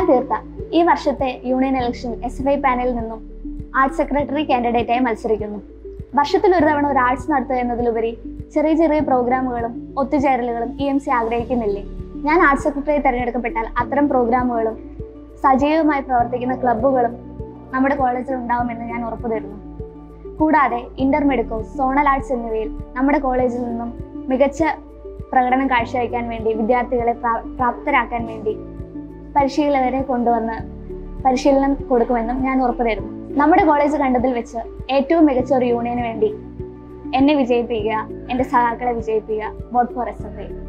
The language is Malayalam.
തീർത്ത ഈ വർഷത്തെ union election S F I പാനലിൽ നിന്നും ആർട്സ് സെക്രട്ടറി കാൻഡിഡേറ്റായി മത്സരിക്കുന്നു വർഷത്തിൽ ഒരു തവണ ഒരു ആർട്സ് നടത്തുക എന്നതിലുപരി ചെറിയ ചെറിയ പ്രോഗ്രാമുകളും ഒത്തുചേരലുകളും ഇ എം സി ആഗ്രഹിക്കുന്നില്ലേ ഞാൻ ആർട്സ് സെക്രട്ടറി തിരഞ്ഞെടുക്കപ്പെട്ടാൽ അത്തരം പ്രോഗ്രാമുകളും സജീവമായി പ്രവർത്തിക്കുന്ന ക്ലബ്ബുകളും നമ്മുടെ കോളേജിൽ ഉണ്ടാവുമെന്ന് ഞാൻ ഉറപ്പു തരുന്നു കൂടാതെ ഇന്റർമെഡിക്കോ സോണൽ ആർട്സ് എന്നിവയിൽ നമ്മുടെ കോളേജിൽ നിന്നും മികച്ച പ്രകടനം കാഴ്ചവെക്കാൻ വേണ്ടി വിദ്യാർത്ഥികളെ പ്രാ- പ്രാപ്തരാക്കാൻ വേണ്ടി പരിശീലകരെ കൊണ്ടുവന്ന് പരിശീലനം കൊടുക്കുമെന്നും ഞാൻ ഉറപ്പു തരുന്നു നമ്മുടെ കോളേജ് കണ്ടതിൽ വെച്ച് ഏറ്റവും മികച്ച ഒരു യൂണിയന് വേണ്ടി എന്നെ വിജയിപ്പിക്കുക എൻ്റെ സഹാക്കളെ വിജയിപ്പിക്കുക vote for S F I